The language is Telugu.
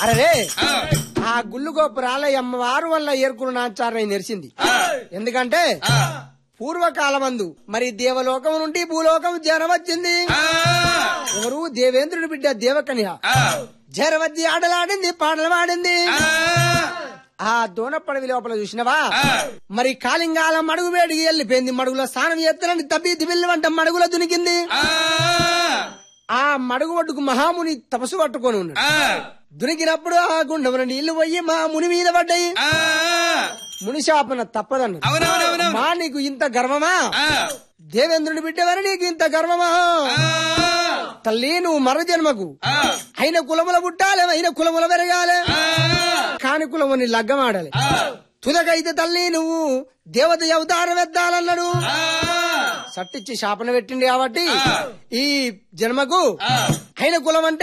అరే ఆ గుళ్ళు గోపురాల అమ్మవారు వల్ల ఏర్కులు నాచారని నెరిసింది ఎందుకంటే పూర్వకాలమందు మరి దేవలోకం నుండి భూలోకం జనం వచ్చింది ఎవరు దేవేంద్రుడి బిడ్డ దేవకన్య జరవచ్చి ఆటలాడింది పాటలు పాడింది ఆ దోనపడవి లోపల చూసినవా మరి కాలింగాల మడుగు వేడికి వెళ్ళిపోయింది మడుగులో స్నానం చేస్తానని తబ్బి తిబిల్లి వంట మడుగులో దునికింది ఆ మడుగు ఒడ్డుకు మహాముని తపస్సు పట్టుకొని ఉన్నాడు దునికినప్పుడు ఆ గుండమున నీళ్లు పోయి మా ముని మీద పడ్డాయి ముని శాపన తప్పదన్నది అవునవునవును మా నీకు ఇంత గర్వమా దేవేంద్రుని బిడ్డవని నీకు ఇంత గర్వమా తల్లి నువ్వు మర జన్మకు అయిన కులముల పుట్టాలి అయిన కులముల పెరగాలి కాని కులముని లగ్గమాడాలి తుదకైతే తల్లి నువ్వు దేవత అవతారం ఎత్తాలన్నాడు సట్టిచ్చి శాపన పెట్టింది కాబట్టి ఈ జన్మకు అయిన కులం అంటే